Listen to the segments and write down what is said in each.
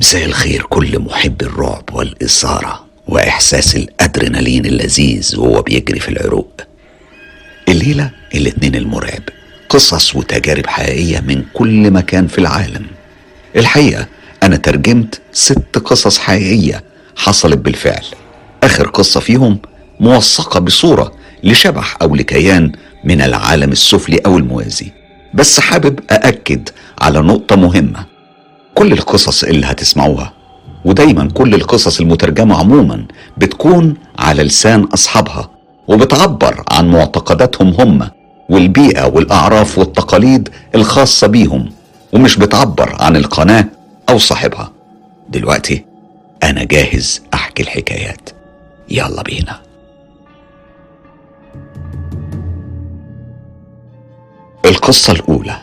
مساء الخير كل محب الرعب والإثارة وإحساس الأدرينالين اللذيذ وهو بيجري في العروق الليلة الاتنين المرعب قصص وتجارب حقيقية من كل مكان في العالم الحقيقة أنا ترجمت ست قصص حقيقية حصلت بالفعل آخر قصة فيهم موثقة بصورة لشبح أو لكيان من العالم السفلي أو الموازي بس حابب أأكد على نقطة مهمة كل القصص اللي هتسمعوها ودايما كل القصص المترجمة عموما بتكون على لسان أصحابها وبتعبر عن معتقداتهم هم والبيئة والأعراف والتقاليد الخاصة بيهم ومش بتعبر عن القناة أو صاحبها دلوقتي أنا جاهز أحكي الحكايات يلا بينا القصة الأولى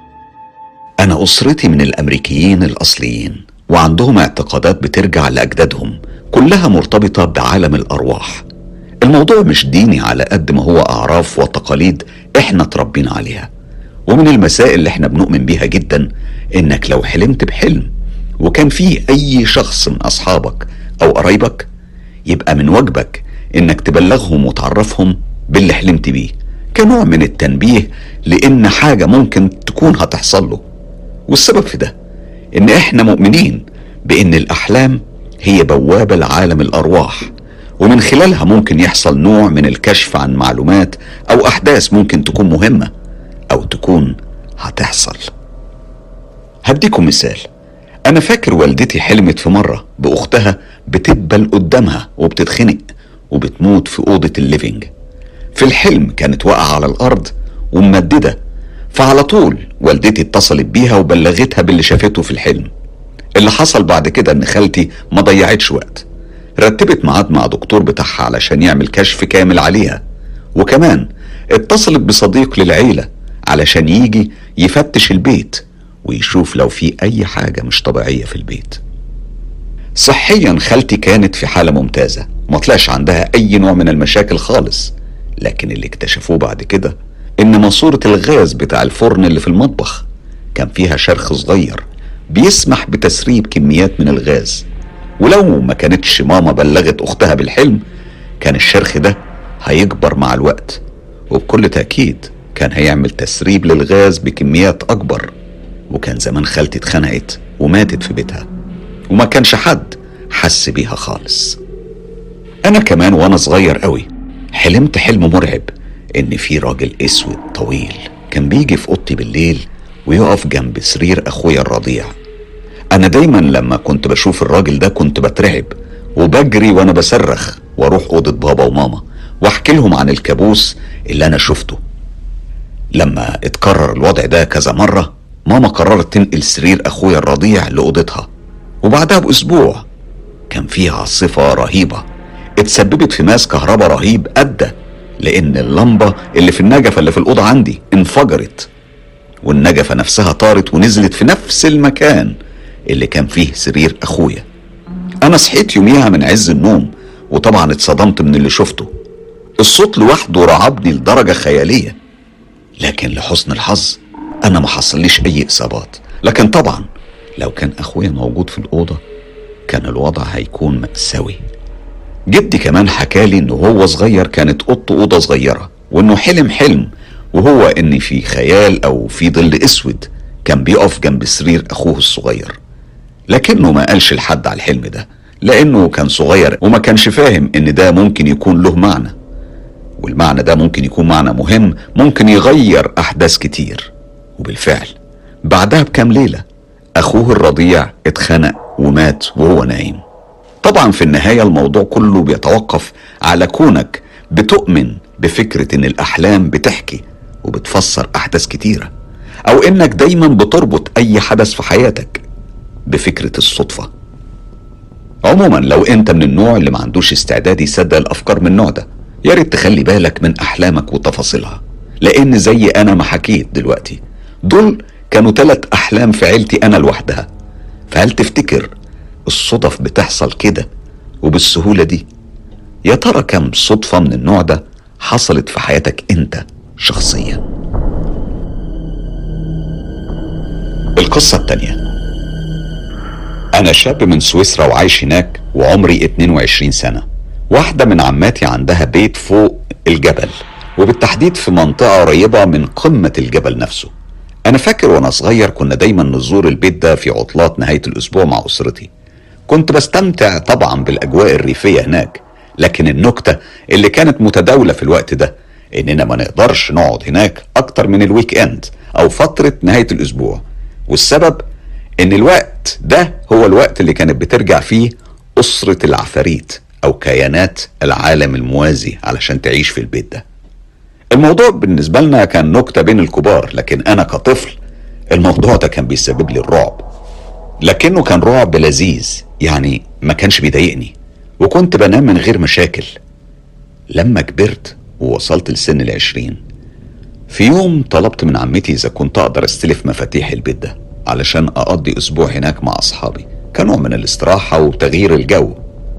أنا أسرتي من الأمريكيين الأصليين وعندهم اعتقادات بترجع لأجدادهم كلها مرتبطة بعالم الأرواح الموضوع مش ديني على قد ما هو أعراف وتقاليد إحنا تربينا عليها ومن المسائل اللي إحنا بنؤمن بيها جدا إنك لو حلمت بحلم وكان فيه أي شخص من أصحابك أو قرايبك يبقى من واجبك إنك تبلغهم وتعرفهم باللي حلمت بيه كنوع من التنبيه لإن حاجة ممكن تكون هتحصل له والسبب في ده إن إحنا مؤمنين بإن الأحلام هي بوابة لعالم الأرواح ومن خلالها ممكن يحصل نوع من الكشف عن معلومات أو أحداث ممكن تكون مهمة أو تكون هتحصل هديكم مثال أنا فاكر والدتي حلمت في مرة بأختها بتدبل قدامها وبتتخنق وبتموت في أوضة الليفينج في الحلم كانت واقعة على الأرض وممددة فعلى طول والدتي اتصلت بيها وبلغتها باللي شافته في الحلم اللي حصل بعد كده ان خالتي ما ضيعتش وقت رتبت ميعاد مع دكتور بتاعها علشان يعمل كشف كامل عليها وكمان اتصلت بصديق للعيلة علشان يجي يفتش البيت ويشوف لو في اي حاجة مش طبيعية في البيت صحيا خالتي كانت في حالة ممتازة ما طلعش عندها اي نوع من المشاكل خالص لكن اللي اكتشفوه بعد كده ان ماسورة الغاز بتاع الفرن اللي في المطبخ كان فيها شرخ صغير بيسمح بتسريب كميات من الغاز ولو ما كانتش ماما بلغت اختها بالحلم كان الشرخ ده هيكبر مع الوقت وبكل تأكيد كان هيعمل تسريب للغاز بكميات أكبر وكان زمان خالتي اتخنقت وماتت في بيتها وما كانش حد حس بيها خالص أنا كمان وأنا صغير قوي حلمت حلم مرعب إن في راجل أسود طويل كان بيجي في أوضتي بالليل ويقف جنب سرير أخويا الرضيع أنا دايما لما كنت بشوف الراجل ده كنت بترعب وبجري وأنا بصرخ وأروح أوضة بابا وماما وأحكي لهم عن الكابوس اللي أنا شفته لما اتكرر الوضع ده كذا مرة ماما قررت تنقل سرير أخويا الرضيع لأوضتها وبعدها بأسبوع كان في عاصفة رهيبة اتسببت في ماس كهرباء رهيب أدى لأن اللمبة اللي في النجفة اللي في الأوضة عندي انفجرت والنجفة نفسها طارت ونزلت في نفس المكان اللي كان فيه سرير أخويا أنا صحيت يوميها من عز النوم وطبعا اتصدمت من اللي شفته الصوت لوحده رعبني لدرجة خيالية لكن لحسن الحظ أنا ما حصليش أي إصابات لكن طبعا لو كان أخويا موجود في الأوضة كان الوضع هيكون مأساوي جدي كمان حكالي انه هو صغير كانت اوضته اوضه صغيره وانه حلم حلم وهو ان في خيال او في ظل اسود كان بيقف جنب سرير اخوه الصغير لكنه ما قالش لحد على الحلم ده لانه كان صغير وما كانش فاهم ان ده ممكن يكون له معنى والمعنى ده ممكن يكون معنى مهم ممكن يغير احداث كتير وبالفعل بعدها بكام ليله اخوه الرضيع اتخنق ومات وهو نايم طبعا في النهايه الموضوع كله بيتوقف على كونك بتؤمن بفكره ان الاحلام بتحكي وبتفسر احداث كتيره او انك دايما بتربط اي حدث في حياتك بفكره الصدفه عموما لو انت من النوع اللي ما عندوش استعداد يصدق الافكار من النوع ده يا ريت تخلي بالك من احلامك وتفاصيلها لان زي انا ما حكيت دلوقتي دول كانوا ثلاث احلام في عيلتي انا لوحدها فهل تفتكر الصدف بتحصل كده وبالسهوله دي يا ترى كم صدفه من النوع ده حصلت في حياتك انت شخصيا القصه التانيه أنا شاب من سويسرا وعايش هناك وعمري 22 سنة واحدة من عماتي عندها بيت فوق الجبل وبالتحديد في منطقة قريبة من قمة الجبل نفسه أنا فاكر وأنا صغير كنا دايما نزور البيت ده في عطلات نهاية الأسبوع مع أسرتي كنت بستمتع طبعا بالأجواء الريفية هناك لكن النكتة اللي كانت متداولة في الوقت ده إننا ما نقدرش نقعد هناك أكتر من الويك إند أو فترة نهاية الأسبوع والسبب إن الوقت ده هو الوقت اللي كانت بترجع فيه أسرة العفاريت أو كيانات العالم الموازي علشان تعيش في البيت ده الموضوع بالنسبة لنا كان نكتة بين الكبار لكن أنا كطفل الموضوع ده كان بيسبب لي الرعب لكنه كان رعب لذيذ يعني ما كانش بيضايقني وكنت بنام من غير مشاكل لما كبرت ووصلت لسن العشرين في يوم طلبت من عمتي إذا كنت أقدر أستلف مفاتيح البيت ده علشان أقضي أسبوع هناك مع أصحابي كنوع من الاستراحة وتغيير الجو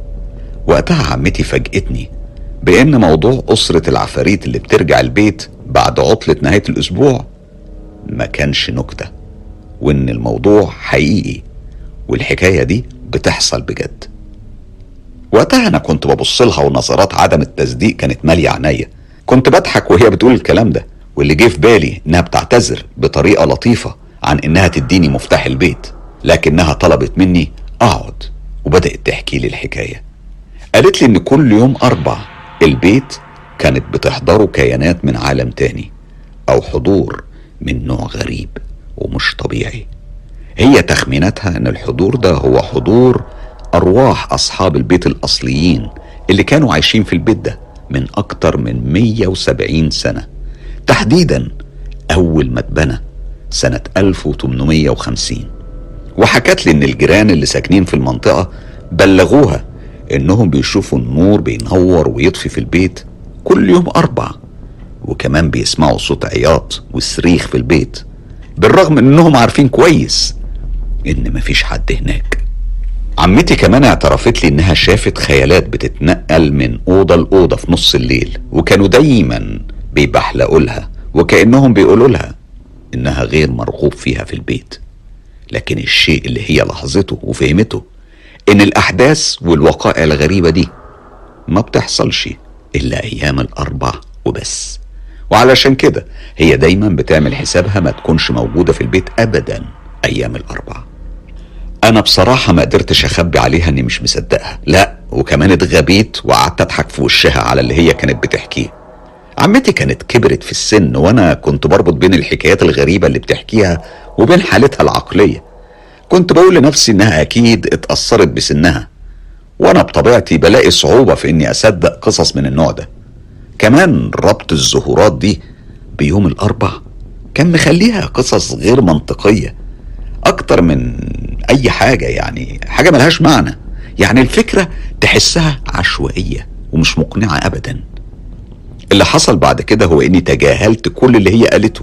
وقتها عمتي فاجئتني بأن موضوع أسرة العفاريت اللي بترجع البيت بعد عطلة نهاية الأسبوع ما كانش نكتة وإن الموضوع حقيقي والحكاية دي بتحصل بجد وقتها أنا كنت ببص لها ونظرات عدم التصديق كانت مالية عينيا كنت بضحك وهي بتقول الكلام ده واللي جه في بالي إنها بتعتذر بطريقة لطيفة عن إنها تديني مفتاح البيت لكنها طلبت مني أقعد وبدأت تحكي لي الحكاية قالت لي إن كل يوم أربع البيت كانت بتحضره كيانات من عالم تاني أو حضور من نوع غريب ومش طبيعي هي تخميناتها ان الحضور ده هو حضور ارواح اصحاب البيت الاصليين اللي كانوا عايشين في البيت ده من اكتر من 170 سنة تحديدا اول ما اتبنى سنة 1850 وحكت لي ان الجيران اللي ساكنين في المنطقة بلغوها انهم بيشوفوا النور بينور ويطفي في البيت كل يوم اربع وكمان بيسمعوا صوت عياط وصريخ في البيت بالرغم انهم عارفين كويس ان مفيش حد هناك عمتي كمان اعترفت لي انها شافت خيالات بتتنقل من اوضه لاوضه في نص الليل وكانوا دايما بيبحلقوا لها وكانهم بيقولوا لها انها غير مرغوب فيها في البيت لكن الشيء اللي هي لاحظته وفهمته ان الاحداث والوقائع الغريبه دي ما بتحصلش الا ايام الاربع وبس وعلشان كده هي دايما بتعمل حسابها ما تكونش موجوده في البيت ابدا ايام الاربع انا بصراحه ما قدرتش اخبي عليها اني مش مصدقها لا وكمان اتغبيت وقعدت اضحك في وشها على اللي هي كانت بتحكيه عمتي كانت كبرت في السن وانا كنت بربط بين الحكايات الغريبه اللي بتحكيها وبين حالتها العقليه كنت بقول لنفسي انها اكيد اتاثرت بسنها وانا بطبيعتي بلاقي صعوبه في اني اصدق قصص من النوع ده كمان ربط الظهورات دي بيوم الاربع كان مخليها قصص غير منطقيه اكتر من اي حاجه يعني حاجه ملهاش معنى يعني الفكره تحسها عشوائيه ومش مقنعه ابدا اللي حصل بعد كده هو اني تجاهلت كل اللي هي قالته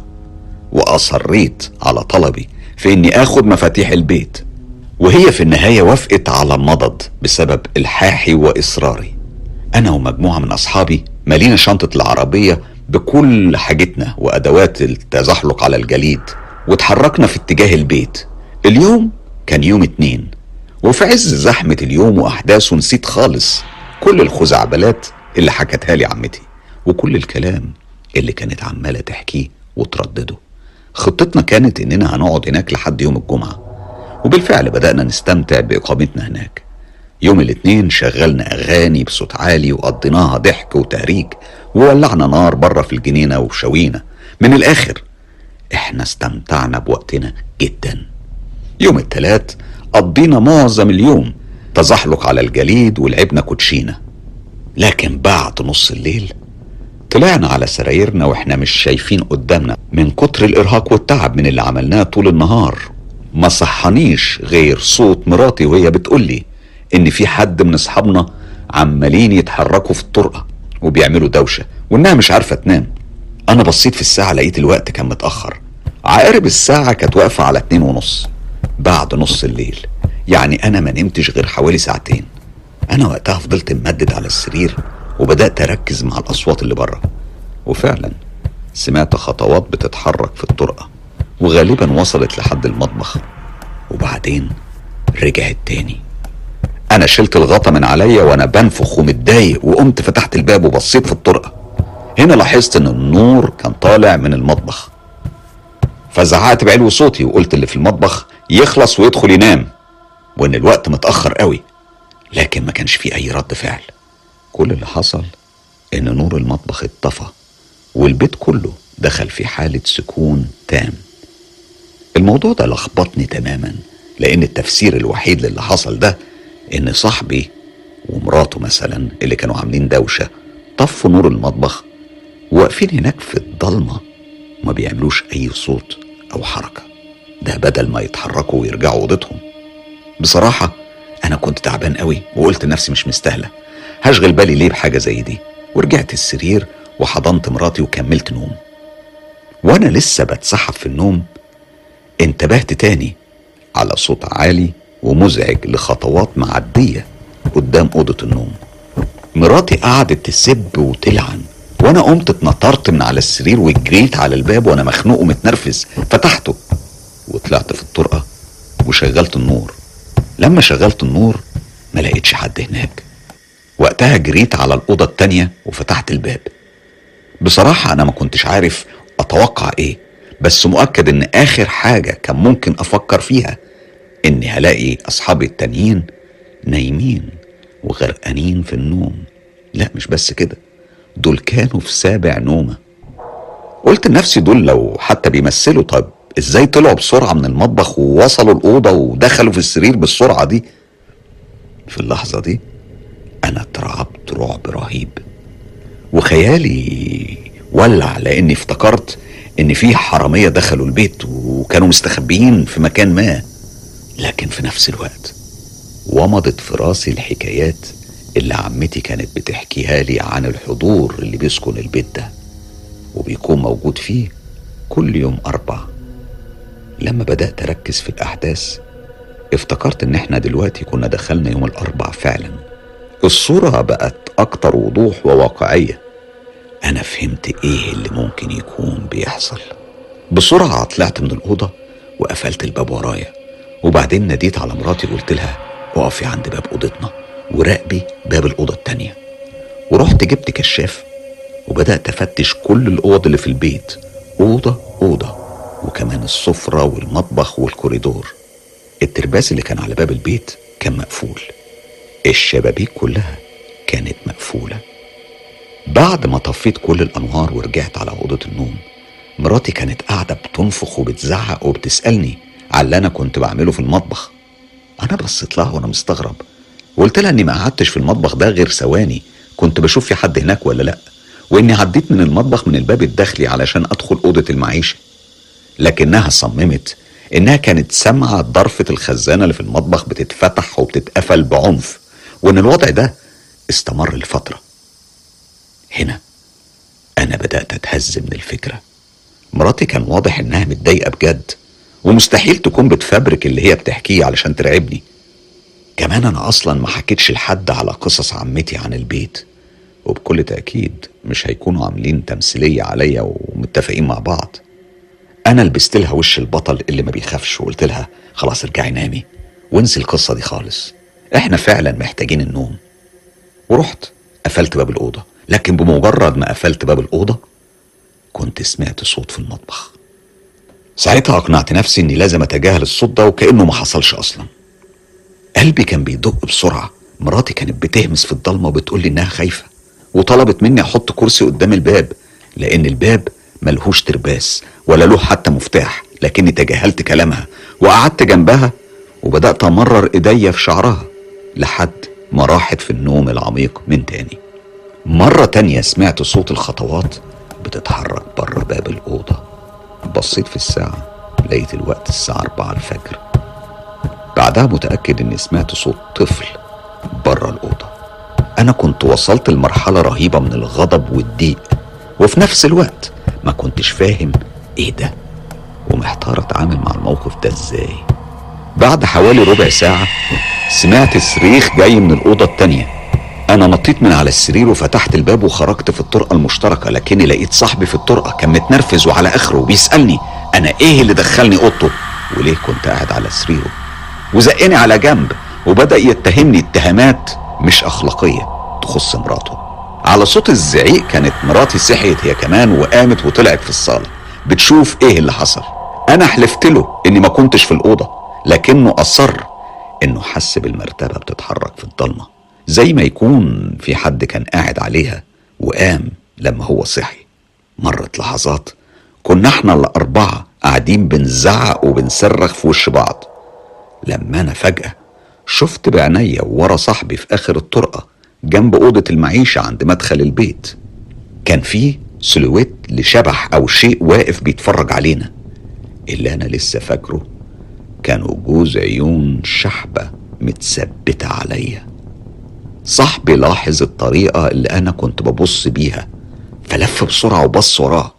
واصريت على طلبي في اني اخد مفاتيح البيت وهي في النهايه وافقت على المضض بسبب الحاحي واصراري انا ومجموعه من اصحابي مالينا شنطه العربيه بكل حاجتنا وادوات التزحلق على الجليد وتحركنا في اتجاه البيت اليوم كان يوم اتنين وفي عز زحمة اليوم وأحداثه نسيت خالص كل الخزعبلات اللي حكتها لي عمتي وكل الكلام اللي كانت عمالة تحكيه وتردده خطتنا كانت إننا هنقعد هناك لحد يوم الجمعة وبالفعل بدأنا نستمتع بإقامتنا هناك يوم الاثنين شغلنا أغاني بصوت عالي وقضيناها ضحك وتهريج وولعنا نار بره في الجنينة وشوينا من الآخر احنا استمتعنا بوقتنا جدا يوم التلات قضينا معظم اليوم تزحلق على الجليد ولعبنا كوتشينة لكن بعد نص الليل طلعنا على سرايرنا واحنا مش شايفين قدامنا من كتر الارهاق والتعب من اللي عملناه طول النهار ما صحنيش غير صوت مراتي وهي بتقولي ان في حد من اصحابنا عمالين يتحركوا في الطرقه وبيعملوا دوشه وانها مش عارفه تنام انا بصيت في الساعه لقيت الوقت كان متاخر عقارب الساعه كانت واقفه على اتنين ونص بعد نص الليل يعني انا ما نمتش غير حوالي ساعتين انا وقتها فضلت ممدد على السرير وبدات اركز مع الاصوات اللي بره وفعلا سمعت خطوات بتتحرك في الطرقه وغالبا وصلت لحد المطبخ وبعدين رجعت تاني انا شلت الغطا من عليا وانا بنفخ ومتضايق وقمت فتحت الباب وبصيت في الطرقه هنا لاحظت ان النور كان طالع من المطبخ فزعقت بعلو صوتي وقلت اللي في المطبخ يخلص ويدخل ينام وان الوقت متاخر قوي لكن ما كانش فيه اي رد فعل كل اللي حصل ان نور المطبخ اتطفى والبيت كله دخل في حاله سكون تام الموضوع ده لخبطني تماما لان التفسير الوحيد للي حصل ده ان صاحبي ومراته مثلا اللي كانوا عاملين دوشه طفوا نور المطبخ واقفين هناك في الضلمه وما بيعملوش اي صوت او حركه ده بدل ما يتحركوا ويرجعوا اوضتهم بصراحه انا كنت تعبان قوي وقلت لنفسي مش مستاهله هشغل بالي ليه بحاجه زي دي ورجعت السرير وحضنت مراتي وكملت نوم وانا لسه بتسحب في النوم انتبهت تاني على صوت عالي ومزعج لخطوات معدية قدام أوضة النوم مراتي قعدت تسب وتلعن وانا قمت اتنطرت من على السرير وجريت على الباب وانا مخنوق ومتنرفز فتحته وطلعت في الطرقة وشغلت النور لما شغلت النور ما لقيتش حد هناك وقتها جريت على الأوضة التانية وفتحت الباب بصراحة أنا ما كنتش عارف أتوقع إيه بس مؤكد إن آخر حاجة كان ممكن أفكر فيها إني هلاقي أصحابي التانيين نايمين وغرقانين في النوم لا مش بس كده دول كانوا في سابع نومة قلت لنفسي دول لو حتى بيمثلوا طب ازاي طلعوا بسرعة من المطبخ ووصلوا الأوضة ودخلوا في السرير بالسرعة دي في اللحظة دي أنا اترعبت رعب رهيب وخيالي ولع لأني افتكرت إن في حرامية دخلوا البيت وكانوا مستخبيين في مكان ما لكن في نفس الوقت ومضت في راسي الحكايات اللي عمتي كانت بتحكيها لي عن الحضور اللي بيسكن البيت ده وبيكون موجود فيه كل يوم أربع لما بدأت أركز في الأحداث افتكرت إن إحنا دلوقتي كنا دخلنا يوم الأربع فعلا الصورة بقت أكتر وضوح وواقعية أنا فهمت إيه اللي ممكن يكون بيحصل بسرعة طلعت من الأوضة وقفلت الباب ورايا وبعدين ناديت على مراتي وقلت لها اقفي عند باب أوضتنا وراقبي باب الأوضة التانية ورحت جبت كشاف وبدأت أفتش كل الأوض اللي في البيت أوضة أوضة وكمان السفرة والمطبخ والكوريدور الترباس اللي كان على باب البيت كان مقفول الشبابيك كلها كانت مقفولة بعد ما طفيت كل الأنوار ورجعت على أوضة النوم مراتي كانت قاعدة بتنفخ وبتزعق وبتسألني على اللي أنا كنت بعمله في المطبخ أنا بصيت لها وأنا مستغرب وقلت لها إني ما قعدتش في المطبخ ده غير ثواني كنت بشوف في حد هناك ولا لأ وإني عديت من المطبخ من الباب الداخلي علشان أدخل أوضة المعيشة لكنها صممت إنها كانت سامعة ضرفة الخزانة اللي في المطبخ بتتفتح وبتتقفل بعنف وإن الوضع ده استمر لفترة هنا أنا بدأت أتهز من الفكرة مراتي كان واضح إنها متضايقة بجد ومستحيل تكون بتفبرك اللي هي بتحكيه علشان ترعبني كمان أنا أصلا ما حكيتش لحد على قصص عمتي عن البيت وبكل تأكيد مش هيكونوا عاملين تمثيلية عليا ومتفقين مع بعض أنا لبست لها وش البطل اللي ما بيخافش وقلت لها خلاص ارجعي نامي وانسي القصة دي خالص احنا فعلا محتاجين النوم ورحت قفلت باب الأوضة لكن بمجرد ما قفلت باب الأوضة كنت سمعت صوت في المطبخ ساعتها أقنعت نفسي إني لازم أتجاهل الصوت ده وكأنه ما حصلش أصلا قلبي كان بيدق بسرعة مراتي كانت بتهمس في الضلمة وبتقول لي إنها خايفة وطلبت مني أحط كرسي قدام الباب لأن الباب ملهوش ترباس ولا له حتى مفتاح لكني تجاهلت كلامها وقعدت جنبها وبدأت أمرر إيديا في شعرها لحد ما راحت في النوم العميق من تاني مرة تانية سمعت صوت الخطوات بتتحرك بره باب الأوضة بصيت في الساعة لقيت الوقت الساعة أربعة الفجر بعدها متأكد إني سمعت صوت طفل بره الأوضة أنا كنت وصلت لمرحلة رهيبة من الغضب والضيق وفي نفس الوقت ما كنتش فاهم إيه ده ومحتار أتعامل مع الموقف ده إزاي بعد حوالي ربع ساعة سمعت صريخ جاي من الأوضة التانية أنا نطيت من على السرير وفتحت الباب وخرجت في الطرقة المشتركة لكني لقيت صاحبي في الطرقة كان متنرفز وعلى آخره وبيسألني أنا إيه اللي دخلني أوضته وليه كنت قاعد على سريره وزقني على جنب وبدأ يتهمني اتهامات مش أخلاقية تخص مراته على صوت الزعيق كانت مراتي صحيت هي كمان وقامت وطلعت في الصالة بتشوف ايه اللي حصل انا حلفت له اني ما كنتش في الأوضة لكنه أصر انه حس بالمرتبة بتتحرك في الضلمة زي ما يكون في حد كان قاعد عليها وقام لما هو صحي مرت لحظات كنا احنا الأربعة قاعدين بنزعق وبنصرخ في وش بعض لما أنا فجأة شفت بعينيا ورا صاحبي في آخر الطرقة جنب أوضة المعيشة عند مدخل البيت كان فيه سلويت لشبح أو شيء واقف بيتفرج علينا اللي أنا لسه فاكره كانوا جوز عيون شحبة متثبتة عليا صاحبي لاحظ الطريقة اللي أنا كنت ببص بيها فلف بسرعة وبص وراه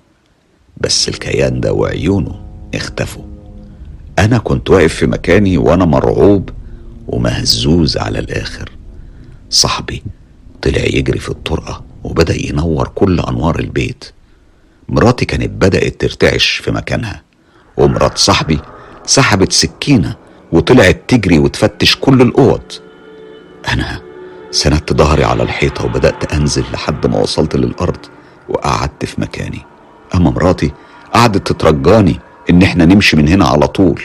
بس الكيان ده وعيونه اختفوا أنا كنت واقف في مكاني وأنا مرعوب ومهزوز على الآخر صاحبي طلع يجري في الطرقة وبدأ ينور كل أنوار البيت مراتي كانت بدأت ترتعش في مكانها ومرات صاحبي سحبت سكينة وطلعت تجري وتفتش كل الأوض أنا سندت ظهري على الحيطة وبدأت أنزل لحد ما وصلت للأرض وقعدت في مكاني أما مراتي قعدت تترجاني إن إحنا نمشي من هنا على طول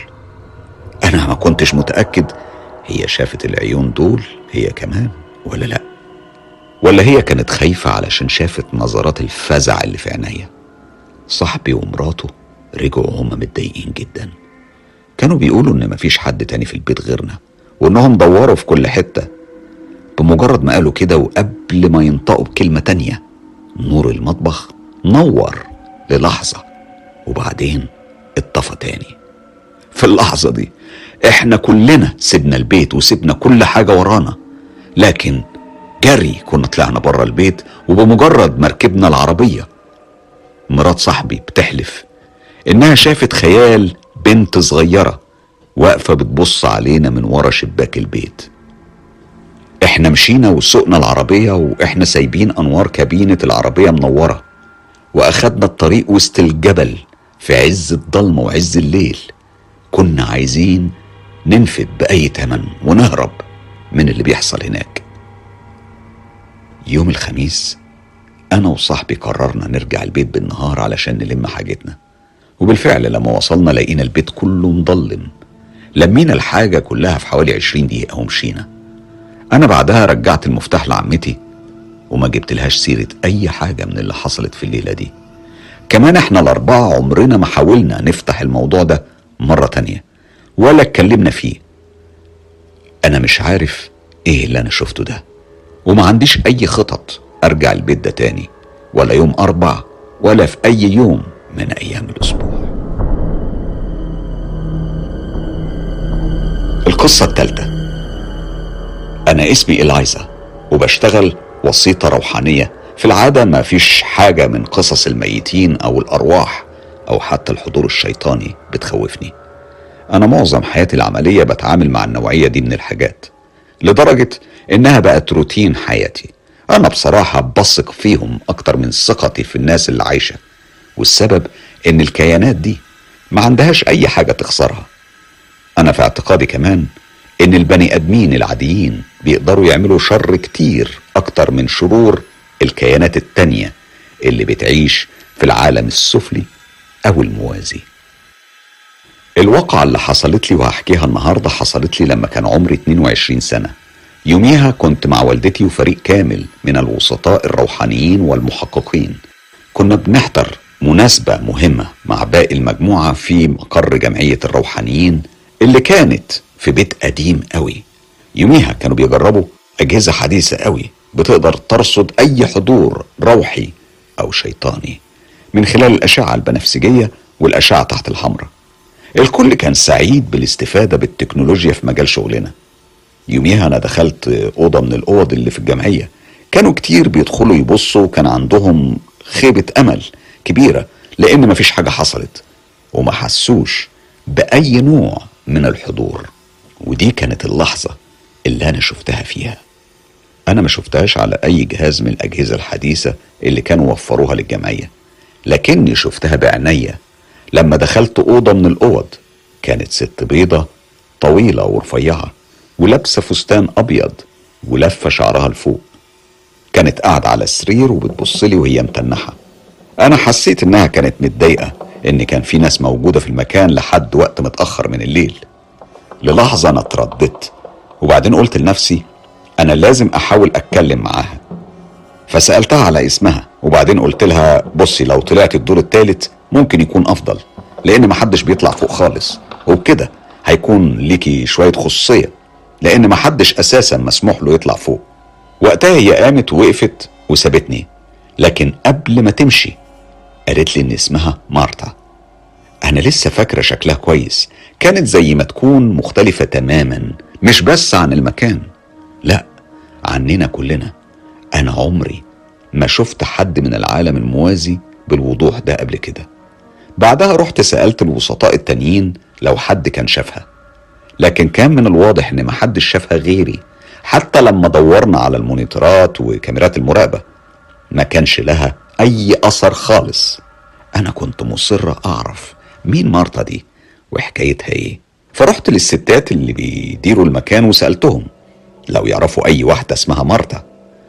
أنا ما كنتش متأكد هي شافت العيون دول هي كمان ولا لأ ولا هي كانت خايفة علشان شافت نظرات الفزع اللي في عينيا صاحبي ومراته رجعوا هما متضايقين جدا كانوا بيقولوا ان مفيش حد تاني في البيت غيرنا وانهم دوروا في كل حتة بمجرد ما قالوا كده وقبل ما ينطقوا بكلمة تانية نور المطبخ نور للحظة وبعدين اتطفى تاني في اللحظة دي احنا كلنا سيبنا البيت وسيبنا كل حاجة ورانا لكن جري كنا طلعنا بره البيت وبمجرد ما ركبنا العربية مرات صاحبي بتحلف انها شافت خيال بنت صغيرة واقفة بتبص علينا من ورا شباك البيت احنا مشينا وسوقنا العربية واحنا سايبين انوار كابينة العربية منورة واخدنا الطريق وسط الجبل في عز الضلمة وعز الليل كنا عايزين ننفد بأي تمن ونهرب من اللي بيحصل هناك يوم الخميس أنا وصاحبي قررنا نرجع البيت بالنهار علشان نلم حاجتنا وبالفعل لما وصلنا لقينا البيت كله مضلم لمينا الحاجة كلها في حوالي عشرين دقيقة ومشينا أنا بعدها رجعت المفتاح لعمتي وما جبت لهاش سيرة أي حاجة من اللي حصلت في الليلة دي كمان احنا الأربعة عمرنا ما حاولنا نفتح الموضوع ده مرة تانية ولا اتكلمنا فيه أنا مش عارف إيه اللي أنا شفته ده وما عنديش أي خطط أرجع البيت ده تاني ولا يوم أربع ولا في أي يوم من أيام الأسبوع القصة الثالثة أنا اسمي إلايزا وبشتغل وسيطة روحانية في العادة ما فيش حاجة من قصص الميتين أو الأرواح أو حتى الحضور الشيطاني بتخوفني أنا معظم حياتي العملية بتعامل مع النوعية دي من الحاجات لدرجة إنها بقت روتين حياتي أنا بصراحة بثق فيهم أكتر من ثقتي في الناس اللي عايشة والسبب إن الكيانات دي ما عندهاش أي حاجة تخسرها أنا في اعتقادي كمان إن البني آدمين العاديين بيقدروا يعملوا شر كتير أكتر من شرور الكيانات التانية اللي بتعيش في العالم السفلي أو الموازي الواقعة اللي حصلت لي وهحكيها النهاردة حصلت لي لما كان عمري 22 سنة يوميها كنت مع والدتي وفريق كامل من الوسطاء الروحانيين والمحققين كنا بنحضر مناسبة مهمة مع باقي المجموعة في مقر جمعية الروحانيين اللي كانت في بيت قديم قوي يوميها كانوا بيجربوا أجهزة حديثة قوي بتقدر ترصد أي حضور روحي أو شيطاني من خلال الأشعة البنفسجية والأشعة تحت الحمراء الكل كان سعيد بالاستفادة بالتكنولوجيا في مجال شغلنا يوميها أنا دخلت أوضة من الأوض اللي في الجمعية كانوا كتير بيدخلوا يبصوا وكان عندهم خيبة أمل كبيرة لأن مفيش حاجة حصلت وما حسوش بأي نوع من الحضور ودي كانت اللحظة اللي أنا شفتها فيها أنا ما شفتهاش على أي جهاز من الأجهزة الحديثة اللي كانوا وفروها للجمعية لكني شفتها بعناية لما دخلت أوضة من الأوض كانت ست بيضة طويلة ورفيعة ولابسة فستان أبيض ولفة شعرها لفوق كانت قاعدة على السرير وبتبصلي وهي متنحة أنا حسيت إنها كانت متضايقة إن كان في ناس موجودة في المكان لحد وقت متأخر من الليل للحظة أنا اترددت وبعدين قلت لنفسي أنا لازم أحاول أتكلم معاها فسألتها على اسمها وبعدين قلت لها بصي لو طلعت الدور التالت ممكن يكون أفضل لأن محدش بيطلع فوق خالص وبكده هيكون ليكي شوية خصوصية لأن محدش أساسا مسموح له يطلع فوق وقتها هي قامت ووقفت وسابتني لكن قبل ما تمشي قالت لي إن اسمها مارتا أنا لسه فاكرة شكلها كويس كانت زي ما تكون مختلفة تماما مش بس عن المكان لا عننا كلنا أنا عمري ما شفت حد من العالم الموازي بالوضوح ده قبل كده بعدها رحت سألت الوسطاء التانيين لو حد كان شافها لكن كان من الواضح ان محدش شافها غيري حتى لما دورنا على المونيتورات وكاميرات المراقبة ما كانش لها اي اثر خالص انا كنت مصرة اعرف مين مارتا دي وحكايتها ايه فرحت للستات اللي بيديروا المكان وسألتهم لو يعرفوا اي واحدة اسمها مارتا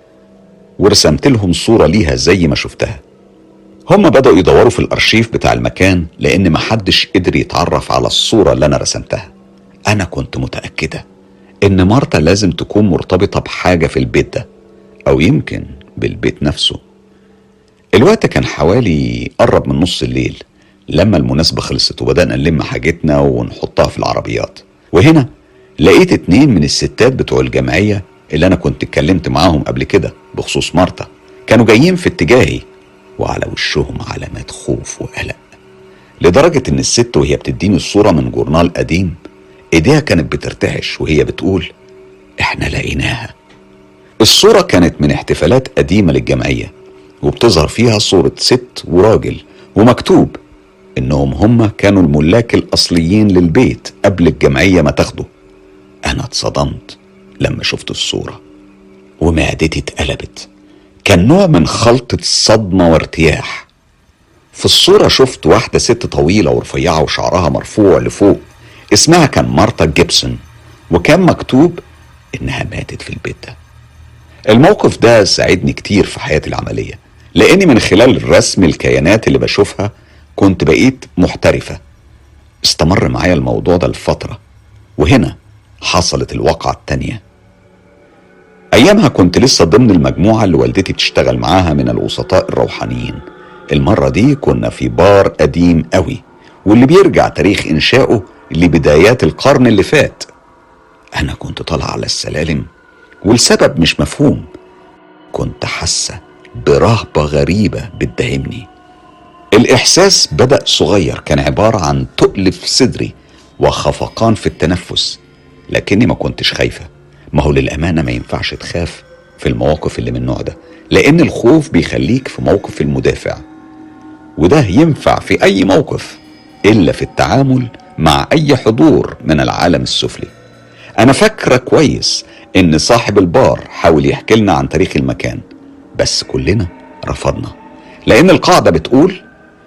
ورسمت لهم صورة ليها زي ما شفتها هم بدأوا يدوروا في الأرشيف بتاع المكان لأن محدش قدر يتعرف على الصورة اللي أنا رسمتها أنا كنت متأكدة إن مارتا لازم تكون مرتبطة بحاجة في البيت ده أو يمكن بالبيت نفسه الوقت كان حوالي قرب من نص الليل لما المناسبة خلصت وبدأنا نلم حاجتنا ونحطها في العربيات وهنا لقيت اتنين من الستات بتوع الجمعية اللي أنا كنت اتكلمت معاهم قبل كده بخصوص مارتا كانوا جايين في اتجاهي وعلى وشهم علامات خوف وقلق لدرجة إن الست وهي بتديني الصورة من جورنال قديم إيديها كانت بترتعش وهي بتقول إحنا لقيناها الصورة كانت من احتفالات قديمة للجمعية وبتظهر فيها صورة ست وراجل ومكتوب إنهم هم كانوا الملاك الأصليين للبيت قبل الجمعية ما تاخده أنا اتصدمت لما شفت الصورة ومعدتي اتقلبت كان نوع من خلطة صدمة وارتياح في الصورة شفت واحدة ست طويلة ورفيعة وشعرها مرفوع لفوق اسمها كان مارتا جيبسون وكان مكتوب إنها ماتت في البيت ده الموقف ده ساعدني كتير في حياتي العملية لأني من خلال رسم الكيانات اللي بشوفها كنت بقيت محترفة استمر معايا الموضوع ده لفترة وهنا حصلت الواقعة التانية أيامها كنت لسه ضمن المجموعة اللي والدتي بتشتغل معاها من الوسطاء الروحانيين المرة دي كنا في بار قديم قوي واللي بيرجع تاريخ إنشائه لبدايات القرن اللي فات أنا كنت طالع على السلالم والسبب مش مفهوم كنت حاسة برهبة غريبة بتداهمني الإحساس بدأ صغير كان عبارة عن تقل في صدري وخفقان في التنفس لكني ما كنتش خايفة ما هو للأمانة ما ينفعش تخاف في المواقف اللي من النوع ده لأن الخوف بيخليك في موقف المدافع وده ينفع في أي موقف إلا في التعامل مع أي حضور من العالم السفلي أنا فاكرة كويس إن صاحب البار حاول يحكي لنا عن تاريخ المكان بس كلنا رفضنا لأن القاعدة بتقول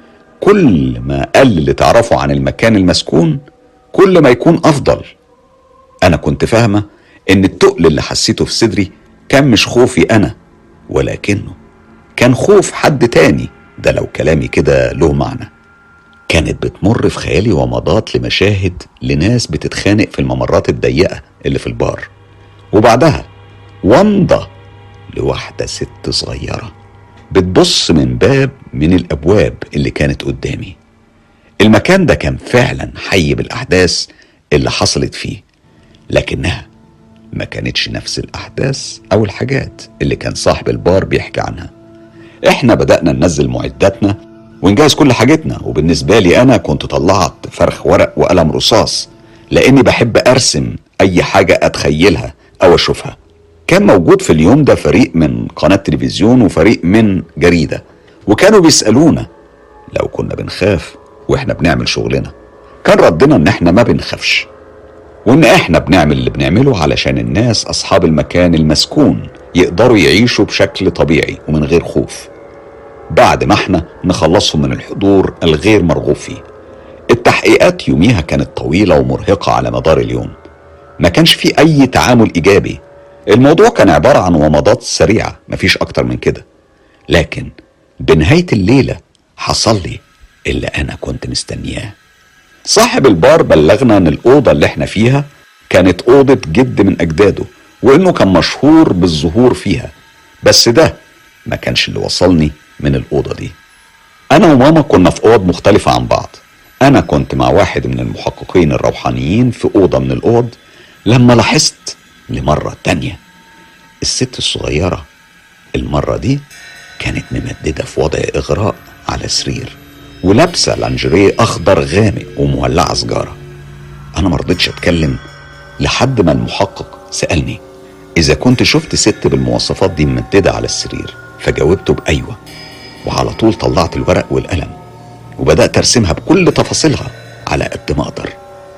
كل ما قل اللي تعرفه عن المكان المسكون كل ما يكون أفضل أنا كنت فاهمة إن التقل اللي حسيته في صدري كان مش خوفي أنا ولكنه كان خوف حد تاني ده لو كلامي كده له معنى كانت بتمر في خيالي ومضات لمشاهد لناس بتتخانق في الممرات الضيقة اللي في البار وبعدها ومضة لواحدة ست صغيرة بتبص من باب من الأبواب اللي كانت قدامي المكان ده كان فعلا حي بالأحداث اللي حصلت فيه لكنها ما كانتش نفس الأحداث أو الحاجات اللي كان صاحب البار بيحكي عنها احنا بدأنا ننزل معداتنا ونجهز كل حاجتنا وبالنسبة لي أنا كنت طلعت فرخ ورق وقلم رصاص لأني بحب أرسم أي حاجة أتخيلها أو أشوفها كان موجود في اليوم ده فريق من قناة تلفزيون وفريق من جريدة وكانوا بيسألونا لو كنا بنخاف واحنا بنعمل شغلنا كان ردنا ان احنا ما بنخافش وان احنا بنعمل اللي بنعمله علشان الناس اصحاب المكان المسكون يقدروا يعيشوا بشكل طبيعي ومن غير خوف بعد ما احنا نخلصهم من الحضور الغير مرغوب فيه التحقيقات يوميها كانت طويلة ومرهقة على مدار اليوم ما كانش في أي تعامل إيجابي الموضوع كان عبارة عن ومضات سريعة مفيش أكتر من كده لكن بنهاية الليلة حصل لي اللي أنا كنت مستنياه صاحب البار بلغنا ان الاوضه اللي احنا فيها كانت اوضه جد من اجداده وانه كان مشهور بالظهور فيها بس ده ما كانش اللي وصلني من الاوضه دي انا وماما كنا في اوض مختلفه عن بعض انا كنت مع واحد من المحققين الروحانيين في اوضه من الاوض لما لاحظت لمره تانيه الست الصغيره المره دي كانت ممدده في وضع اغراء على سرير ولابسه لانجريه اخضر غامق ومولعه سجاره انا مرضتش اتكلم لحد ما المحقق سالني اذا كنت شفت ست بالمواصفات دي ممدده على السرير فجاوبته بايوه وعلى طول طلعت الورق والقلم وبدات ارسمها بكل تفاصيلها على قد ما اقدر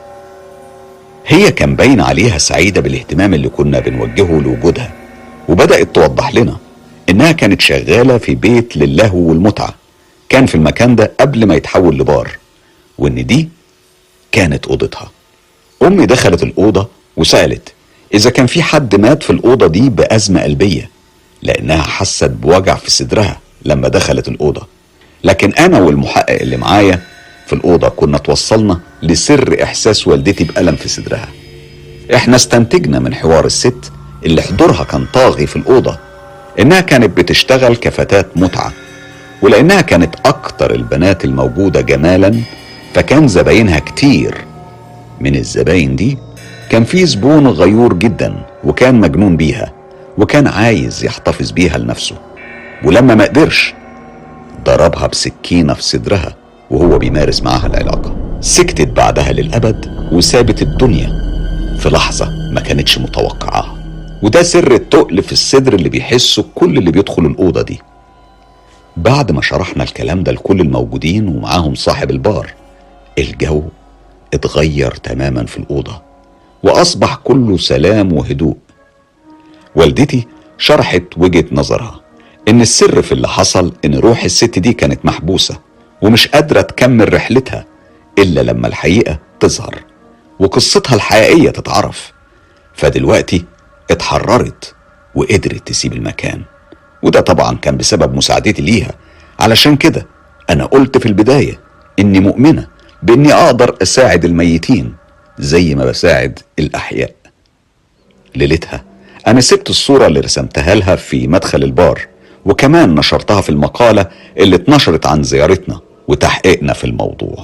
هي كان باين عليها سعيده بالاهتمام اللي كنا بنوجهه لوجودها وبدات توضح لنا انها كانت شغاله في بيت للهو والمتعه كان في المكان ده قبل ما يتحول لبار وان دي كانت اوضتها امي دخلت الاوضه وسالت اذا كان في حد مات في الاوضه دي بازمه قلبيه لانها حست بوجع في صدرها لما دخلت الاوضه لكن انا والمحقق اللي معايا في الاوضه كنا توصلنا لسر احساس والدتي بالم في صدرها احنا استنتجنا من حوار الست اللي حضورها كان طاغي في الاوضه انها كانت بتشتغل كفتاه متعه ولأنها كانت أكتر البنات الموجودة جمالا فكان زباينها كتير من الزباين دي كان في زبون غيور جدا وكان مجنون بيها وكان عايز يحتفظ بيها لنفسه ولما ما قدرش ضربها بسكينة في صدرها وهو بيمارس معاها العلاقة سكتت بعدها للأبد وسابت الدنيا في لحظة ما كانتش متوقعاها وده سر التقل في الصدر اللي بيحسه كل اللي بيدخل الأوضة دي بعد ما شرحنا الكلام ده لكل الموجودين ومعاهم صاحب البار الجو اتغير تماما في الأوضة وأصبح كله سلام وهدوء والدتي شرحت وجهة نظرها إن السر في اللي حصل إن روح الست دي كانت محبوسة ومش قادرة تكمل رحلتها إلا لما الحقيقة تظهر وقصتها الحقيقية تتعرف فدلوقتي اتحررت وقدرت تسيب المكان وده طبعا كان بسبب مساعدتي ليها علشان كده انا قلت في البدايه اني مؤمنه باني اقدر اساعد الميتين زي ما بساعد الاحياء ليلتها انا سبت الصوره اللي رسمتها لها في مدخل البار وكمان نشرتها في المقاله اللي اتنشرت عن زيارتنا وتحقيقنا في الموضوع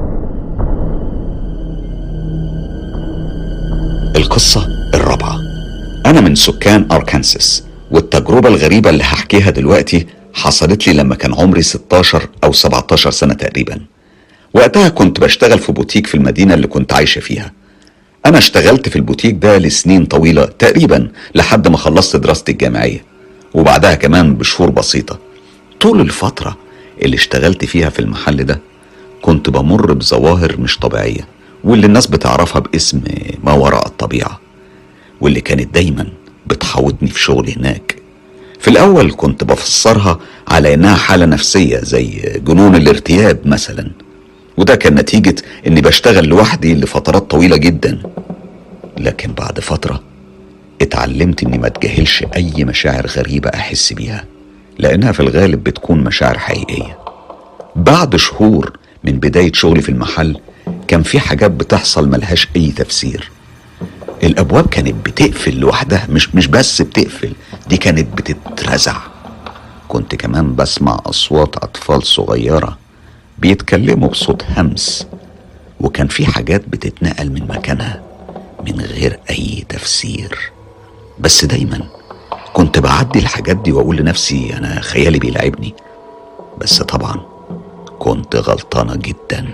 القصه الرابعه انا من سكان اركانساس والتجربة الغريبة اللي هحكيها دلوقتي حصلت لي لما كان عمري 16 أو 17 سنة تقريبا وقتها كنت بشتغل في بوتيك في المدينة اللي كنت عايشة فيها أنا اشتغلت في البوتيك ده لسنين طويلة تقريبا لحد ما خلصت دراستي الجامعية وبعدها كمان بشهور بسيطة طول الفترة اللي اشتغلت فيها في المحل ده كنت بمر بظواهر مش طبيعية واللي الناس بتعرفها باسم ما وراء الطبيعة واللي كانت دايما بتحاوطني في شغلي هناك في الأول كنت بفسرها على إنها حالة نفسية زي جنون الارتياب مثلا وده كان نتيجة إني بشتغل لوحدي لفترات طويلة جدا لكن بعد فترة اتعلمت إني ما اتجاهلش أي مشاعر غريبة أحس بيها لأنها في الغالب بتكون مشاعر حقيقية بعد شهور من بداية شغلي في المحل كان في حاجات بتحصل ملهاش أي تفسير الابواب كانت بتقفل لوحدها مش مش بس بتقفل دي كانت بتترزع كنت كمان بسمع اصوات اطفال صغيره بيتكلموا بصوت همس وكان في حاجات بتتنقل من مكانها من غير اي تفسير بس دايما كنت بعدي الحاجات دي واقول لنفسي انا خيالي بيلعبني بس طبعا كنت غلطانه جدا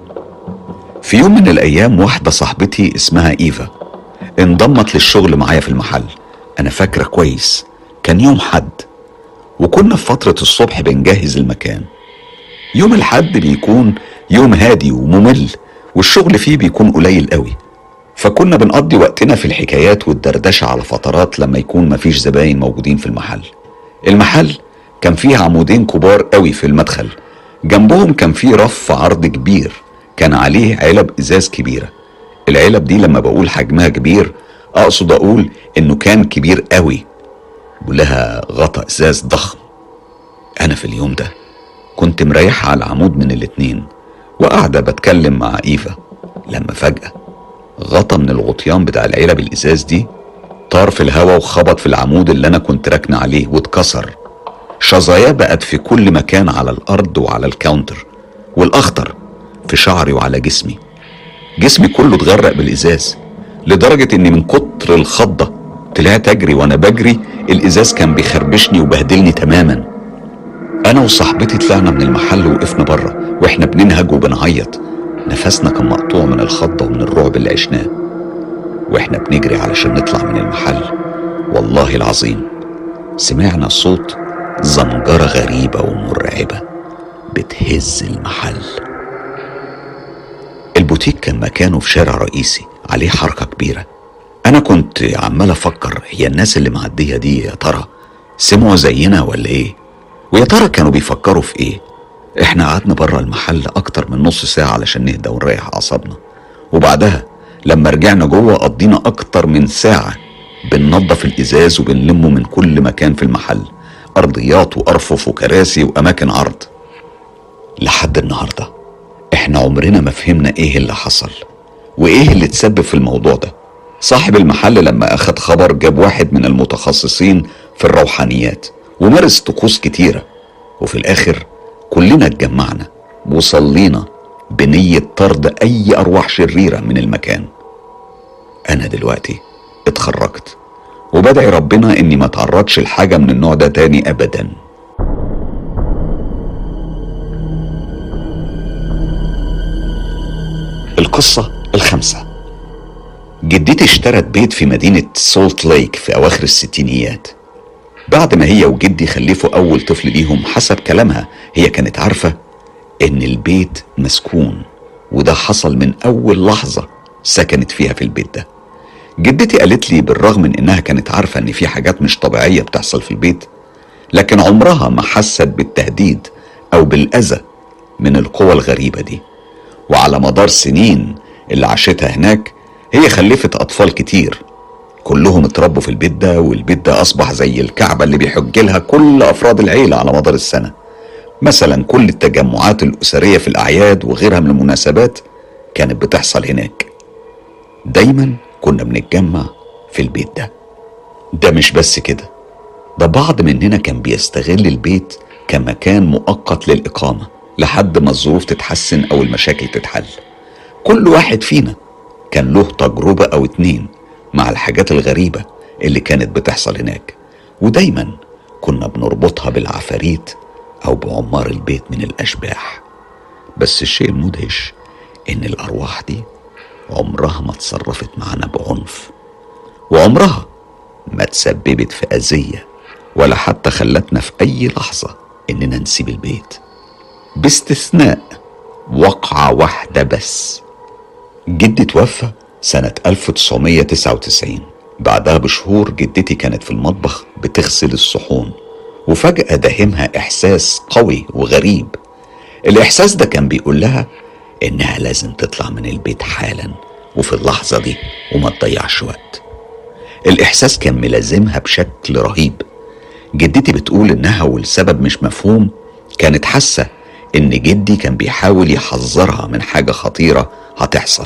في يوم من الايام واحده صاحبتي اسمها ايفا انضمت للشغل معايا في المحل انا فاكره كويس كان يوم حد وكنا في فتره الصبح بنجهز المكان يوم الحد بيكون يوم هادي وممل والشغل فيه بيكون قليل قوي فكنا بنقضي وقتنا في الحكايات والدردشة على فترات لما يكون مفيش زباين موجودين في المحل المحل كان فيه عمودين كبار قوي في المدخل جنبهم كان فيه رف عرض كبير كان عليه علب ازاز كبيره العلب دي لما بقول حجمها كبير اقصد اقول انه كان كبير قوي ولها غطا ازاز ضخم انا في اليوم ده كنت مريحة على عمود من الاتنين وقاعدة بتكلم مع ايفا لما فجأة غطا من الغطيان بتاع العلب الازاز دي طار في الهوا وخبط في العمود اللي انا كنت راكنه عليه واتكسر شظاياه بقت في كل مكان على الارض وعلى الكاونتر والاخطر في شعري وعلى جسمي جسمي كله اتغرق بالازاز لدرجة اني من كتر الخضة طلعت اجري وانا بجري الازاز كان بيخربشني وبهدلني تماما انا وصاحبتي طلعنا من المحل وقفنا بره واحنا بننهج وبنعيط نفسنا كان مقطوع من الخضة ومن الرعب اللي عشناه واحنا بنجري علشان نطلع من المحل والله العظيم سمعنا صوت زمجرة غريبة ومرعبة بتهز المحل البوتيك كان مكانه في شارع رئيسي عليه حركة كبيرة أنا كنت عمال أفكر هي الناس اللي معدية دي يا ترى سمعوا زينا ولا إيه؟ ويا ترى كانوا بيفكروا في إيه؟ إحنا قعدنا بره المحل أكتر من نص ساعة علشان نهدى ونريح أعصابنا وبعدها لما رجعنا جوه قضينا أكتر من ساعة بننظف الإزاز وبنلمه من كل مكان في المحل أرضيات وأرفف وكراسي وأماكن عرض لحد النهارده احنا عمرنا ما فهمنا ايه اللي حصل وايه اللي تسبب في الموضوع ده صاحب المحل لما اخد خبر جاب واحد من المتخصصين في الروحانيات ومارس طقوس كتيرة وفي الاخر كلنا اتجمعنا وصلينا بنية طرد اي ارواح شريرة من المكان انا دلوقتي اتخرجت وبدعي ربنا اني ما اتعرضش لحاجة من النوع ده تاني ابدا القصة الخامسة جدتي اشترت بيت في مدينة سولت ليك في أواخر الستينيات بعد ما هي وجدي خلفوا أول طفل ليهم حسب كلامها هي كانت عارفة إن البيت مسكون وده حصل من أول لحظة سكنت فيها في البيت ده جدتي قالت لي بالرغم من إنها كانت عارفة إن في حاجات مش طبيعية بتحصل في البيت لكن عمرها ما حست بالتهديد أو بالأذى من القوى الغريبة دي وعلى مدار سنين اللي عاشتها هناك هي خلفت أطفال كتير كلهم اتربوا في البيت ده والبيت ده أصبح زي الكعبة اللي بيحج لها كل أفراد العيلة على مدار السنة مثلا كل التجمعات الأسرية في الأعياد وغيرها من المناسبات كانت بتحصل هناك دايما كنا بنتجمع في البيت ده ده مش بس كده ده بعض مننا كان بيستغل البيت كمكان مؤقت للإقامة لحد ما الظروف تتحسن أو المشاكل تتحل كل واحد فينا كان له تجربة أو اتنين مع الحاجات الغريبة اللي كانت بتحصل هناك ودايما كنا بنربطها بالعفاريت أو بعمار البيت من الأشباح بس الشيء المدهش إن الأرواح دي عمرها ما اتصرفت معانا بعنف وعمرها ما تسببت في أذية ولا حتى خلتنا في أي لحظة إننا نسيب البيت باستثناء وقعة واحدة بس جدي توفى سنة 1999 بعدها بشهور جدتي كانت في المطبخ بتغسل الصحون وفجأة داهمها إحساس قوي وغريب الإحساس ده كان بيقول لها إنها لازم تطلع من البيت حالا وفي اللحظة دي وما تضيعش وقت الإحساس كان ملازمها بشكل رهيب جدتي بتقول إنها والسبب مش مفهوم كانت حاسة إن جدي كان بيحاول يحذرها من حاجة خطيرة هتحصل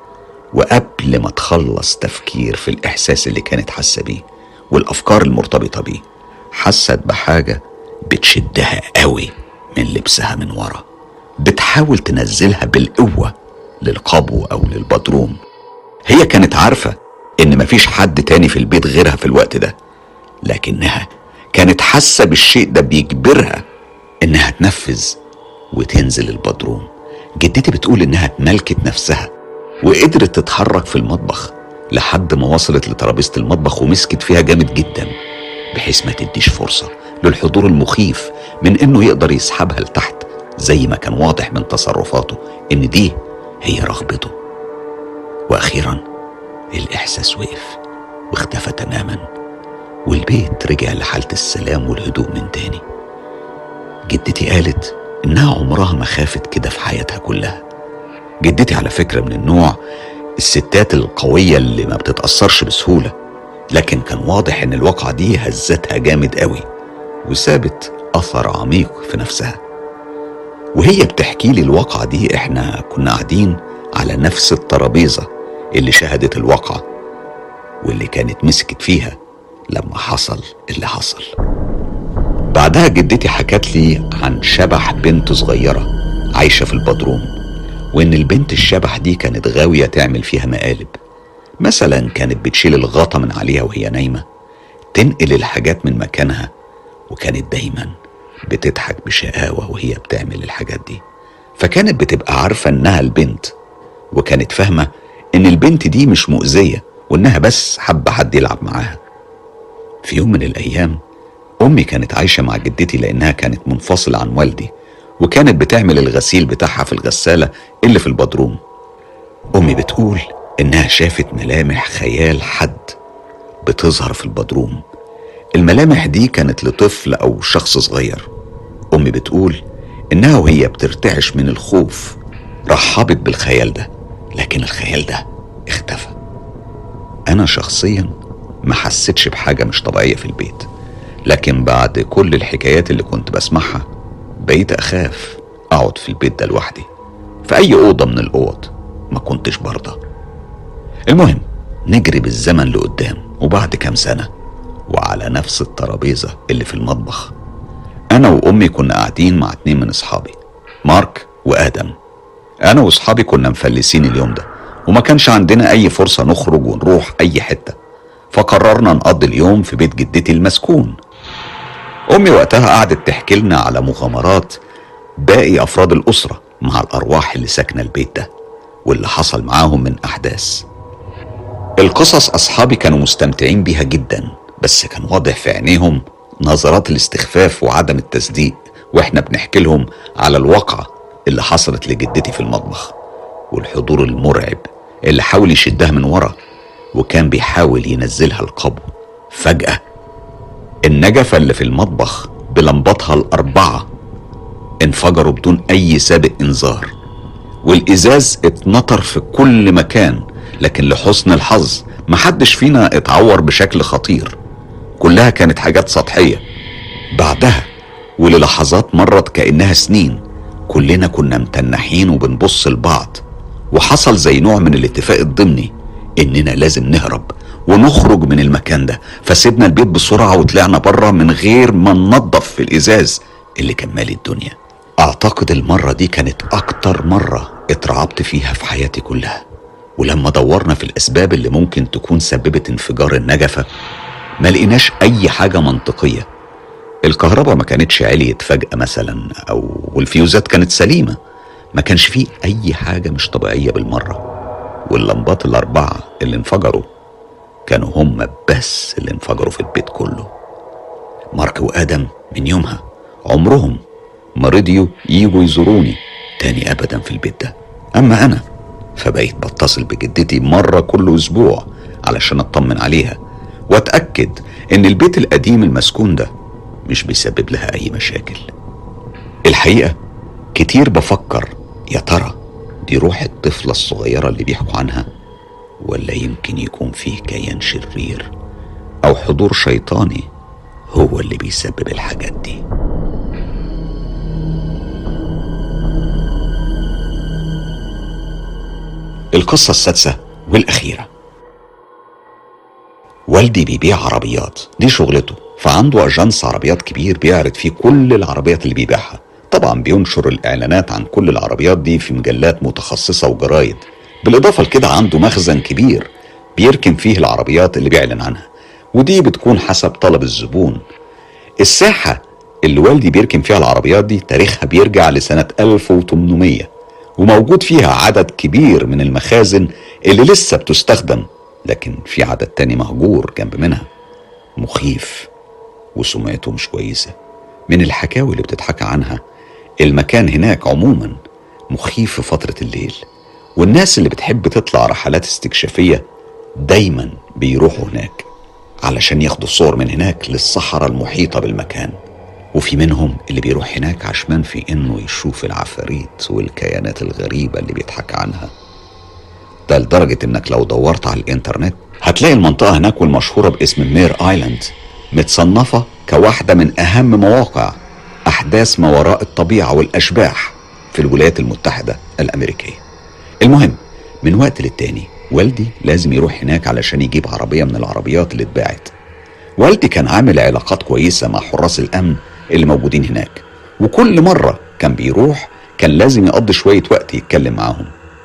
وقبل ما تخلص تفكير في الإحساس اللي كانت حاسة بيه والأفكار المرتبطة بيه حست بحاجة بتشدها قوي من لبسها من ورا بتحاول تنزلها بالقوة للقبو أو للبدروم هي كانت عارفة إن مفيش حد تاني في البيت غيرها في الوقت ده لكنها كانت حاسة بالشيء ده بيجبرها إنها تنفذ وتنزل البدروم جدتي بتقول إنها اتملكت نفسها وقدرت تتحرك في المطبخ لحد ما وصلت لترابيزة المطبخ ومسكت فيها جامد جدا بحيث ما تديش فرصة للحضور المخيف من إنه يقدر يسحبها لتحت زي ما كان واضح من تصرفاته إن دي هي رغبته وأخيرا الإحساس وقف واختفى تماما والبيت رجع لحالة السلام والهدوء من تاني جدتي قالت إنها عمرها ما خافت كده في حياتها كلها جدتي على فكرة من النوع الستات القوية اللي ما بتتأثرش بسهولة لكن كان واضح ان الواقعة دي هزتها جامد قوي وسابت أثر عميق في نفسها وهي بتحكي لي الواقعة دي احنا كنا قاعدين على نفس الترابيزة اللي شهدت الواقعة واللي كانت مسكت فيها لما حصل اللي حصل بعدها جدتي حكت لي عن شبح بنت صغيرة عايشة في البدروم وإن البنت الشبح دي كانت غاوية تعمل فيها مقالب مثلا كانت بتشيل الغطا من عليها وهي نايمة تنقل الحاجات من مكانها وكانت دايما بتضحك بشقاوة وهي بتعمل الحاجات دي فكانت بتبقى عارفة إنها البنت وكانت فاهمة إن البنت دي مش مؤذية وإنها بس حابة حد يلعب معاها في يوم من الأيام أمي كانت عايشة مع جدتي لأنها كانت منفصلة عن والدي وكانت بتعمل الغسيل بتاعها في الغسالة اللي في البدروم أمي بتقول إنها شافت ملامح خيال حد بتظهر في البدروم الملامح دي كانت لطفل أو شخص صغير أمي بتقول إنها وهي بترتعش من الخوف رحبت بالخيال ده لكن الخيال ده اختفى أنا شخصيا ما حسيتش بحاجة مش طبيعية في البيت لكن بعد كل الحكايات اللي كنت بسمعها بقيت أخاف أقعد في البيت ده لوحدي في أي أوضة من الأوض ما كنتش برضى المهم نجري بالزمن لقدام وبعد كام سنة وعلى نفس الترابيزة اللي في المطبخ أنا وأمي كنا قاعدين مع اتنين من أصحابي مارك وآدم أنا وأصحابي كنا مفلسين اليوم ده وما كانش عندنا أي فرصة نخرج ونروح أي حتة فقررنا نقضي اليوم في بيت جدتي المسكون أمي وقتها قعدت تحكي لنا على مغامرات باقي أفراد الأسرة مع الأرواح اللي ساكنة البيت ده واللي حصل معاهم من أحداث القصص أصحابي كانوا مستمتعين بيها جدا بس كان واضح في عينيهم نظرات الاستخفاف وعدم التصديق واحنا بنحكي لهم على الواقعة اللي حصلت لجدتي في المطبخ والحضور المرعب اللي حاول يشدها من ورا وكان بيحاول ينزلها القبو فجأة النجفة اللي في المطبخ بلمباتها الأربعة انفجروا بدون أي سابق إنذار والإزاز اتنطر في كل مكان لكن لحسن الحظ محدش فينا اتعور بشكل خطير كلها كانت حاجات سطحية بعدها وللحظات مرت كأنها سنين كلنا كنا متنحين وبنبص لبعض وحصل زي نوع من الاتفاق الضمني اننا لازم نهرب ونخرج من المكان ده فسيبنا البيت بسرعة وطلعنا بره من غير ما ننظف في الإزاز اللي كان مالي الدنيا أعتقد المرة دي كانت أكتر مرة اترعبت فيها في حياتي كلها ولما دورنا في الأسباب اللي ممكن تكون سببت انفجار النجفة ما لقيناش أي حاجة منطقية الكهرباء ما كانتش عليت فجأة مثلا أو والفيوزات كانت سليمة ما كانش فيه أي حاجة مش طبيعية بالمرة واللمبات الأربعة اللي انفجروا كانوا هم بس اللي انفجروا في البيت كله مارك وآدم من يومها عمرهم ما رضيوا يجوا يزوروني تاني أبدا في البيت ده أما أنا فبقيت بتصل بجدتي مرة كل أسبوع علشان أطمن عليها وأتأكد إن البيت القديم المسكون ده مش بيسبب لها أي مشاكل الحقيقة كتير بفكر يا ترى دي روح الطفلة الصغيرة اللي بيحكوا عنها ولا يمكن يكون فيه كيان شرير أو حضور شيطاني هو اللي بيسبب الحاجات دي القصة السادسة والأخيرة والدي بيبيع عربيات دي شغلته فعنده أجانس عربيات كبير بيعرض فيه كل العربيات اللي بيبيعها طبعا بينشر الإعلانات عن كل العربيات دي في مجلات متخصصة وجرايد بالإضافة لكده عنده مخزن كبير بيركن فيه العربيات اللي بيعلن عنها ودي بتكون حسب طلب الزبون الساحة اللي والدي بيركن فيها العربيات دي تاريخها بيرجع لسنة 1800 وموجود فيها عدد كبير من المخازن اللي لسه بتستخدم لكن في عدد تاني مهجور جنب منها مخيف وسمعته مش كويسة من الحكاوي اللي بتتحكى عنها المكان هناك عموما مخيف في فترة الليل والناس اللي بتحب تطلع رحلات استكشافية دايما بيروحوا هناك علشان ياخدوا صور من هناك للصحراء المحيطة بالمكان وفي منهم اللي بيروح هناك عشمان في انه يشوف العفاريت والكيانات الغريبة اللي بيضحك عنها ده لدرجة انك لو دورت على الانترنت هتلاقي المنطقة هناك والمشهورة باسم مير ايلاند متصنفة كواحدة من اهم مواقع احداث ما وراء الطبيعة والاشباح في الولايات المتحدة الامريكية المهم من وقت للتاني والدي لازم يروح هناك علشان يجيب عربية من العربيات اللي اتباعت والدي كان عامل علاقات كويسة مع حراس الأمن اللي موجودين هناك وكل مرة كان بيروح كان لازم يقضي شوية وقت يتكلم معاهم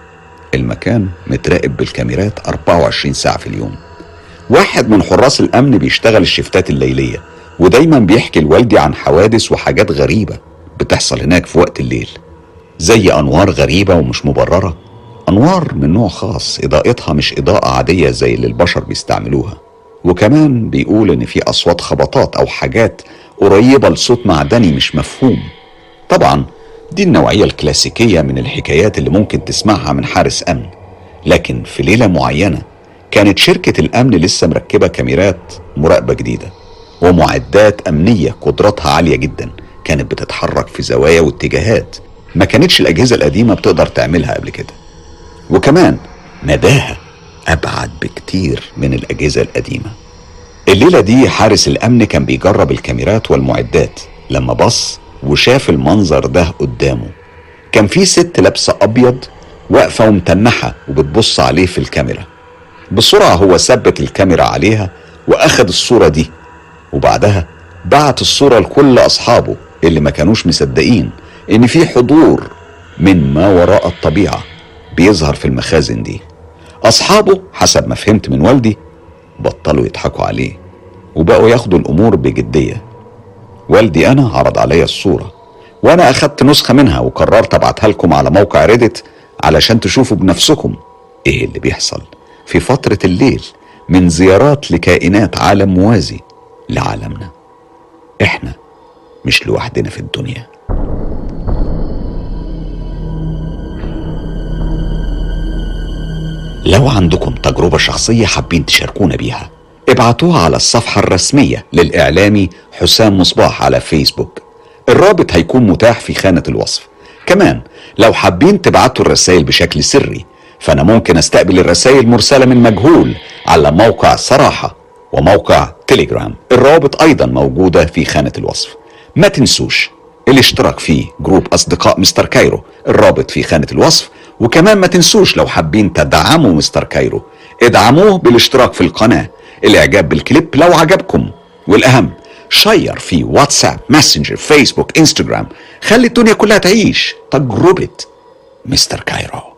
المكان متراقب بالكاميرات 24 ساعة في اليوم واحد من حراس الأمن بيشتغل الشفتات الليلية ودايما بيحكي لوالدي عن حوادث وحاجات غريبة بتحصل هناك في وقت الليل زي أنوار غريبة ومش مبررة أنوار من نوع خاص إضاءتها مش إضاءة عادية زي اللي البشر بيستعملوها وكمان بيقول إن في أصوات خبطات أو حاجات قريبة لصوت معدني مش مفهوم طبعا دي النوعية الكلاسيكية من الحكايات اللي ممكن تسمعها من حارس أمن لكن في ليلة معينة كانت شركة الأمن لسه مركبة كاميرات مراقبة جديدة ومعدات أمنية قدراتها عالية جدا كانت بتتحرك في زوايا واتجاهات ما كانتش الأجهزة القديمة بتقدر تعملها قبل كده وكمان مداها أبعد بكتير من الأجهزة القديمة الليلة دي حارس الأمن كان بيجرب الكاميرات والمعدات لما بص وشاف المنظر ده قدامه كان في ست لابسة أبيض واقفة ومتنحة وبتبص عليه في الكاميرا بسرعة هو ثبت الكاميرا عليها وأخد الصورة دي وبعدها بعت الصورة لكل أصحابه اللي ما كانوش مصدقين إن في حضور من ما وراء الطبيعة بيظهر في المخازن دي أصحابه حسب ما فهمت من والدي بطلوا يضحكوا عليه وبقوا ياخدوا الأمور بجدية والدي أنا عرض عليا الصورة وأنا أخدت نسخة منها وقررت أبعتها لكم على موقع ريدت علشان تشوفوا بنفسكم إيه اللي بيحصل في فترة الليل من زيارات لكائنات عالم موازي لعالمنا إحنا مش لوحدنا في الدنيا لو عندكم تجربة شخصية حابين تشاركونا بيها ابعتوها على الصفحة الرسمية للإعلامي حسام مصباح على فيسبوك الرابط هيكون متاح في خانة الوصف كمان لو حابين تبعتوا الرسائل بشكل سري فأنا ممكن أستقبل الرسائل مرسلة من مجهول على موقع صراحة وموقع تليجرام الروابط أيضا موجودة في خانة الوصف ما تنسوش الاشتراك في جروب أصدقاء مستر كايرو الرابط في خانة الوصف وكمان ما تنسوش لو حابين تدعموا مستر كايرو ادعموه بالاشتراك في القناة الاعجاب بالكليب لو عجبكم والاهم شير في واتساب ماسنجر فيسبوك انستجرام خلي الدنيا كلها تعيش تجربة مستر كايرو